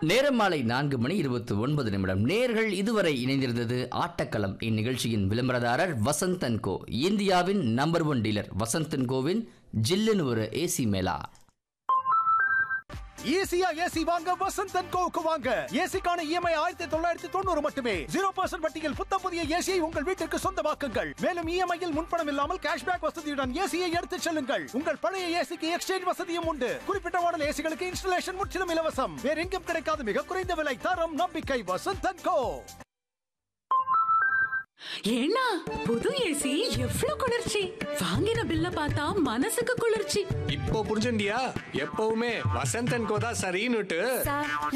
நேரம் மாலை நான்கு மணி இருபத்தி ஒன்பது நிமிடம் நேர்கள் இதுவரை இணைந்திருந்தது ஆட்டக்களம் இந்நிகழ்ச்சியின் விளம்பரதாரர் வசந்தன் கோ இந்தியாவின் நம்பர் ஒன் டீலர் வசந்தன் கோவின் ஜில்லுன்னு ஒரு ஏசி மேலா ஈஸியா ஏசி வாங்க வசந்தன் கோவுக்கு வாங்க ஏசிக்கான இஎம்ஐ ஆயிரத்தி தொள்ளாயிரத்தி தொண்ணூறு மட்டுமே ஜீரோ பர்சன்ட் வட்டியில் புத்தம் புதிய ஏசியை உங்கள் வீட்டிற்கு சொந்தமாக்குங்கள் மேலும் இஎம்ஐயில் முன்பணம் இல்லாமல் கேஷ்பேக் வசதியுடன் ஏசியை எடுத்துச் செல்லுங்கள் உங்கள் பழைய ஏசிக்கு எக்ஸ்சேஞ்ச் வசதியும் உண்டு குறிப்பிட்ட மாடல் ஏசிகளுக்கு இன்ஸ்டலேஷன் முற்றிலும் இலவசம் வேற எங்கும் கிடைக்காத மிக குறைந்த விலை தரம் நம்பிக்கை வசந்தன் கோ ஏன்னா புது ஏசி எவ்வளவு குளிர்ச்சி வாங்கின பில்ல பார்த்தா மனசுக்கு குளிர்ச்சி இப்போ புரிஞ்சுண்டியா எப்பவுமே வசந்தன் கோதா சரின்னுட்டு